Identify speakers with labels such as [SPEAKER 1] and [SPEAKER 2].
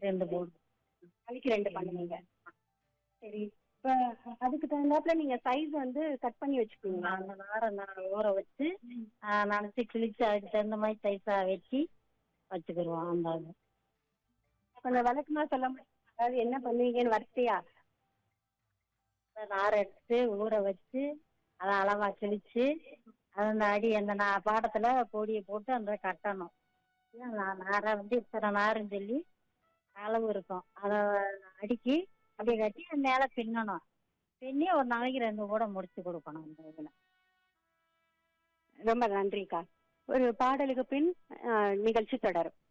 [SPEAKER 1] ரெண்டு போடு
[SPEAKER 2] நாளைக்கு ரெண்டு பண்ணுவீங்க சரி இப்ப அதுக்கு தகுந்தாப்புல நீங்க சைஸ் வந்து கட் பண்ணி வச்சுக்குவீங்களா
[SPEAKER 1] அந்த நாரை நான் ஊற வச்சு நினச்சி கிழிச்சு அதுக்கு தகுந்த மாதிரி சைஸா வச்சு வச்சுக்கிடுவோம் அந்த இது.
[SPEAKER 2] கொஞ்சம் விளக்கமா சொல்ல முடியும் அதாவது என்ன பண்ணுவீங்கன்னு வரிசையா
[SPEAKER 1] அந்த நாரை எடுத்து ஊற வச்சு அதை அளவா கிழிச்சு அது அந்த அடி அந்த நா- பாடத்துல பொடியை போட்டு அந்த கட்டணும் இல்ல, நா- நாரை வந்து இத்தனை நாருன்னு சொல்லி அளவு இருக்கும் அதை அடுக்கி அப்படியே கட்டி மேலே பின்னணும் பின்னி ஒரு நாளைக்கு ரெண்டு கூட முடிச்சு கொடுக்கணும் அந்த இதில்
[SPEAKER 2] ரொம்ப நன்றிக்கா ஒரு பாடலுக்கு பின் அஹ், நிகழ்ச்சி தொடரும்